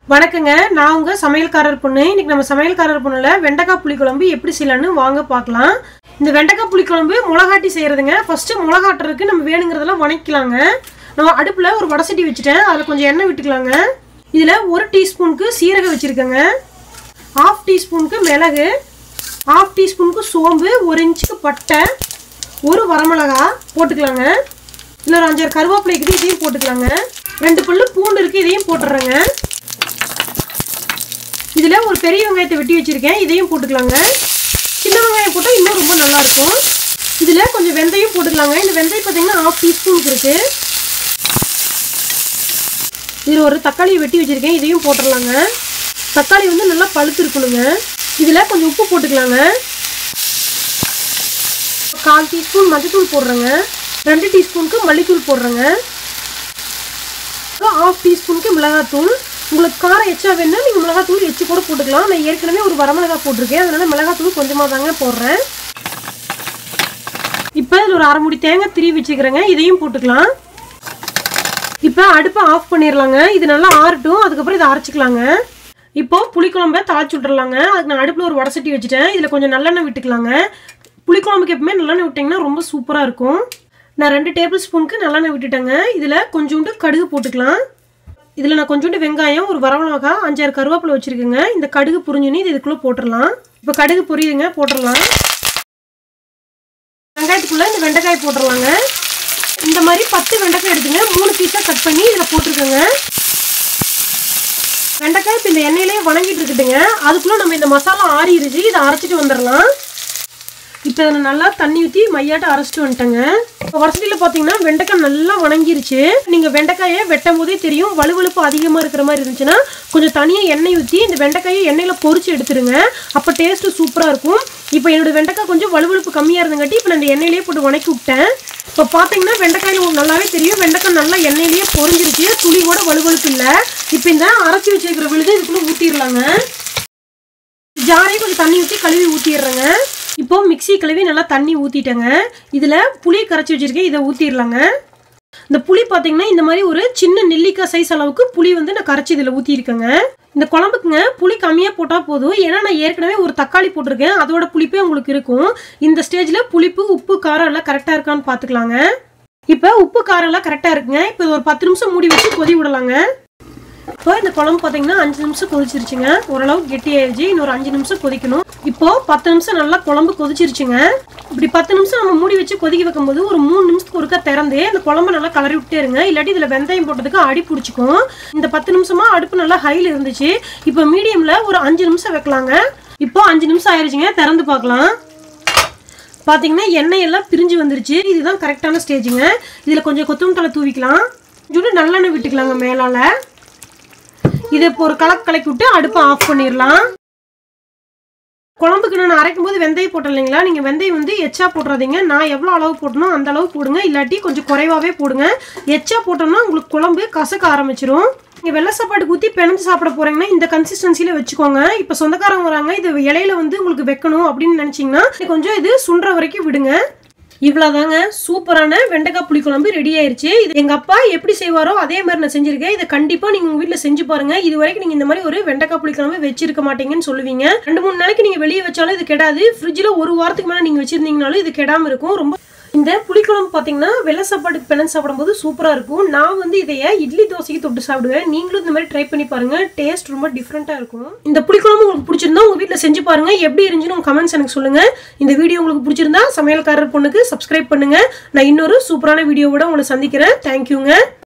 வணக்கங்க நான் உங்க சமையல்காரர் பொண்ணு இன்னைக்கு நம்ம சமையல்காரர் பொண்ணுல வெண்டைக்காய் புளிக்குழம்பு எப்படி செய்யலாம்னு வாங்க பார்க்கலாம் இந்த வெண்டைக்காய் புளிக்குழம்பு மிளகாட்டி செய்யறதுங்க ஃபர்ஸ்ட் மிளகாட்டுறதுக்கு நம்ம வேணுங்கிறதெல்லாம் வணக்கலாங்க நம்ம அடுப்புல ஒரு வடசட்டி வச்சுட்டேன் அதில் கொஞ்சம் எண்ணெய் விட்டுக்கலாங்க இதுல ஒரு டீஸ்பூனுக்கு சீரகம் வச்சிருக்கேங்க ஹாஃப் டீஸ்பூனுக்கு மிளகு ஹாஃப் டீஸ்பூனுக்கு சோம்பு ஒரு இன்ச்சுக்கு பட்டை ஒரு வரமிளகா போட்டுக்கலாங்க இல்லை ஒரு அஞ்சாறு கருவேப்பிலை இருக்குது இதையும் போட்டுக்கலாங்க ரெண்டு பல்லு பூண்டு இருக்குது இதையும் போட்டுடுறேங்க இதில் ஒரு பெரிய வெங்காயத்தை வெட்டி வச்சுருக்கேன் இதையும் போட்டுக்கலாங்க சின்ன வெங்காயம் போட்டால் இன்னும் ரொம்ப நல்லா இருக்கும் இதில் கொஞ்சம் வெந்தயம் போட்டுக்கலாங்க இந்த வெந்தயம் பார்த்தீங்கன்னா ஹாஃப் டீஸ்பூனுக்கு இருக்குது இதில் ஒரு தக்காளியை வெட்டி வச்சுருக்கேன் இதையும் போட்டுடலாங்க தக்காளி வந்து நல்லா பழுத்து இருக்கணுங்க இதில் கொஞ்சம் உப்பு போட்டுக்கலாங்க கால் டீஸ்பூன் மஞ்சத்தூள் போடுறேங்க ரெண்டு டீஸ்பூனுக்கு மல்லித்தூள் போடுறேங்க ஹாஃப் டீஸ்பூனுக்கு மிளகாத்தூள் உங்களுக்கு காரம் எச்சா வேணும்னா நீங்கள் மிளகாத்தூள் எச்சு கூட போட்டுக்கலாம் நான் ஏற்கனவே ஒரு வரமிளகா போட்டிருக்கேன் அதனால மிளகாத்தூள் கொஞ்சமாக தாங்க போடுறேன் இப்போ இதில் ஒரு அரை முடி தேங்காய் திருவி வச்சுக்கிறேங்க இதையும் போட்டுக்கலாம் இப்போ அடுப்பை ஆஃப் பண்ணிடலாங்க இது நல்லா ஆறட்டும் அதுக்கப்புறம் இதை அரைச்சிக்கலாங்க இப்போ புளிக்குழம்ப தாளிச்சு விட்டுறலாங்க அதுக்கு நான் அடுப்பில் ஒரு வடசட்டி வச்சுட்டேன் இதில் கொஞ்சம் நல்லெண்ணெய் விட்டுக்கலாங்க புளிக்குழம்புக்கு எப்பவுமே நல்லெண்ணெய் விட்டிங்கன்னா ரொம்ப சூப்பராக இருக்கும் நான் ரெண்டு டேபிள் ஸ்பூனுக்கு நல்லெண்ணெய் விட்டுட்டேங்க இதில் கொஞ்சோண்டு கடுகு போட்டுக்கலாம் இதில் நான் கொஞ்சோண்டு வெங்காயம் ஒரு வரமிளகா அஞ்சாறு கருவேப்பிலை வச்சுருக்கேங்க இந்த கடுகு புரிஞ்சுன்னு இது இதுக்குள்ளே போட்டுடலாம் இப்போ கடுகு புரியுதுங்க போட்டுடலாம் வெங்காயத்துக்குள்ளே இந்த வெண்டைக்காய் போட்டுடலாங்க இந்த மாதிரி பத்து வெண்டைக்காய் எடுத்துங்க மூணு பீஸாக கட் பண்ணி இதில் போட்டிருக்கேங்க வெண்டைக்காய் இப்போ இந்த எண்ணெயிலேயே வணங்கிட்டு இருக்குதுங்க அதுக்குள்ளே நம்ம இந்த மசாலா ஆறிடுச்சு இதை அரைச்சிட்டு வந்துடலாம் இப்போ இதில் நல்லா தண்ணி ஊற்றி மையாட்ட அரைச்சிட்டு வந்துட்டேங்க இப்போ வடசட்டியில் பார்த்தீங்கன்னா வெண்டைக்காய் நல்லா வணங்கிருச்சு நீங்கள் வெண்டைக்காயை வெட்டும் போதே தெரியும் வலுவலுப்பு அதிகமாக இருக்கிற மாதிரி இருந்துச்சுன்னா கொஞ்சம் தனியாக எண்ணெய் ஊற்றி இந்த வெண்டைக்காயை எண்ணெயில் பொரிச்சு எடுத்துருங்க அப்போ டேஸ்ட்டு சூப்பராக இருக்கும் இப்போ என்னோட வெண்டைக்காய் கொஞ்சம் வலுவலுப்பு கம்மியாக இருந்தங்காட்டி இப்போ நான் இந்த எண்ணெயிலேயே போட்டு வணக்கி விட்டேன் இப்போ பார்த்தீங்கன்னா வெண்டைக்காயில் உங்களுக்கு நல்லாவே தெரியும் வெண்டைக்காய் நல்லா எண்ணெயிலேயே பொரிஞ்சிருச்சு துளி கூட வலுவலுப்பு இல்லை இப்போ இந்த அரைச்சி வச்சிருக்கிற விழுது இதுக்குள்ளே ஊற்றிடலாங்க ஜாரையும் கொஞ்சம் தண்ணி ஊற்றி கழுவி ஊற்றிடுறேங்க இப்போ மிக்ஸி கழுவி நல்லா தண்ணி ஊற்றிட்டேங்க இதில் புளி கரைச்சி வச்சுருக்கேன் இதை ஊற்றிடலாங்க இந்த புளி பார்த்தீங்கன்னா இந்த மாதிரி ஒரு சின்ன நெல்லிக்காய் சைஸ் அளவுக்கு புளி வந்து நான் கரைச்சி இதில் ஊற்றிருக்கேங்க இந்த குழம்புக்குங்க புளி கம்மியாக போட்டால் போதும் ஏன்னா நான் ஏற்கனவே ஒரு தக்காளி போட்டிருக்கேன் அதோட புளிப்பே உங்களுக்கு இருக்கும் இந்த ஸ்டேஜில் புளிப்பு உப்பு காரம் எல்லாம் கரெக்டாக இருக்கான்னு பார்த்துக்கலாங்க இப்போ உப்பு காரம் எல்லாம் கரெக்டாக இருக்குங்க இப்போ ஒரு பத்து நிமிஷம் மூடி வச்சு கொதி விடலாங்க இப்போ இந்த குழம்பு பார்த்தீங்கன்னா அஞ்சு நிமிஷம் கொதிச்சிருச்சுங்க ஓரளவுக்கு கெட்டியாயிருச்சு இன்னொரு அஞ்சு நிமிஷம் கொதிக்கணும் இப்போ பத்து நிமிஷம் நல்லா குழம்பு கொதிச்சிருச்சுங்க இப்படி பத்து நிமிஷம் நம்ம மூடி வச்சு கொதிக்க வைக்கும்போது ஒரு மூணு நிமிஷத்துக்கு ஒருக்கா திறந்து இந்த குழம்பு நல்லா கலரி விட்டே இருங்க இல்லாட்டி இதில் வெந்தயம் போட்டதுக்கு அடி பிடிச்சிக்கும் இந்த பத்து நிமிஷமா அடுப்பு நல்லா ஹையில் இருந்துச்சு இப்போ மீடியமில் ஒரு அஞ்சு நிமிஷம் வைக்கலாங்க இப்போ அஞ்சு நிமிஷம் ஆயிருச்சுங்க திறந்து பார்க்கலாம் பார்த்தீங்கன்னா எண்ணெய் எல்லாம் பிரிஞ்சு வந்துருச்சு இதுதான் கரெக்டான ஸ்டேஜுங்க இதில் கொஞ்சம் கொத்தமல்லி தலை தூவிக்கலாம் கொஞ்சோண்டு நல்லெண்ணெய் விட்டுக்கலாங்க மேலால் இதை இப்போ ஒரு கலக்கு கலக்கி விட்டு அடுப்பை ஆஃப் பண்ணிடலாம் குழம்புக்கு நான் அரைக்கும் போது வெந்தயம் போட்டேன் இல்லைங்களா நீங்கள் வெந்தயம் வந்து எச்சா போட்டுறாதீங்க நான் எவ்வளோ அளவு போட்டனோ அந்த அளவு போடுங்க இல்லாட்டி கொஞ்சம் குறைவாகவே போடுங்க எச்சா போட்டோம்னா உங்களுக்கு குழம்பு கசக்க ஆரம்பிச்சிரும் நீங்கள் வெள்ளை சாப்பாட்டுக்கு ஊற்றி பிணைஞ்சு சாப்பிட போகிறீங்கன்னா இந்த கன்சிஸ்டன்சியில் வச்சுக்கோங்க இப்போ சொந்தக்காரங்க வராங்க இது இலையில வந்து உங்களுக்கு வைக்கணும் அப்படின்னு நினச்சிங்கன்னா கொஞ்சம் இது சுண்டுற வரைக்கும் விடுங்க இவ்வளோதாங்க சூப்பரான வெண்டைக்காய் புளிக்குழம்பு ரெடி ஆயிருச்சு இது எங்கள் அப்பா எப்படி செய்வாரோ அதே மாதிரி நான் செஞ்சிருக்கேன் இதை கண்டிப்பாக நீங்கள் உங்கள் வீட்டில் செஞ்சு பாருங்க இது வரைக்கும் நீங்கள் இந்த மாதிரி ஒரு வெண்டைக்காய் புளிக்குழம்பு வச்சிருக்க மாட்டீங்கன்னு சொல்லுவீங்க ரெண்டு மூணு நாளைக்கு நீங்கள் வெளியே வச்சாலும் இது கெடாது ஃப்ரிட்ஜில் ஒரு வாரத்துக்கு மேலே நீங்கள் வச்சிருந்தீங்கனாலும் இது கெடாமல் இருக்கும் ரொம்ப இந்த புளிக்குழம்பு பார்த்தீங்கன்னா வெள்ளை சாப்பாட்டுக்கு பிணைஞ்சு சாப்பிடும்போது சூப்பராக இருக்கும் நான் வந்து இதைய இட்லி தோசைக்கு தொட்டு சாப்பிடுவேன் நீங்களும் இந்த மாதிரி ட்ரை பண்ணி பாருங்க டேஸ்ட் ரொம்ப டிஃப்ரெண்ட்டாக இருக்கும் இந்த புளிக்குழம்பு உங்களுக்கு பிடிச்சிருந்தா உங்கள் வீட்டில் செஞ்சு பாருங்க எப்படி இருந்துச்சுன்னு உங்கள் கமெண்ட்ஸ் எனக்கு சொல்லுங்க இந்த வீடியோ உங்களுக்கு பிடிச்சிருந்தா சமையல்காரர் பொண்ணுக்கு சப்ஸ்கிரைப் பண்ணுங்க நான் இன்னொரு சூப்பரான வீடியோவோட உங்களை சந்திக்கிறேன் தேங்க்யூங்க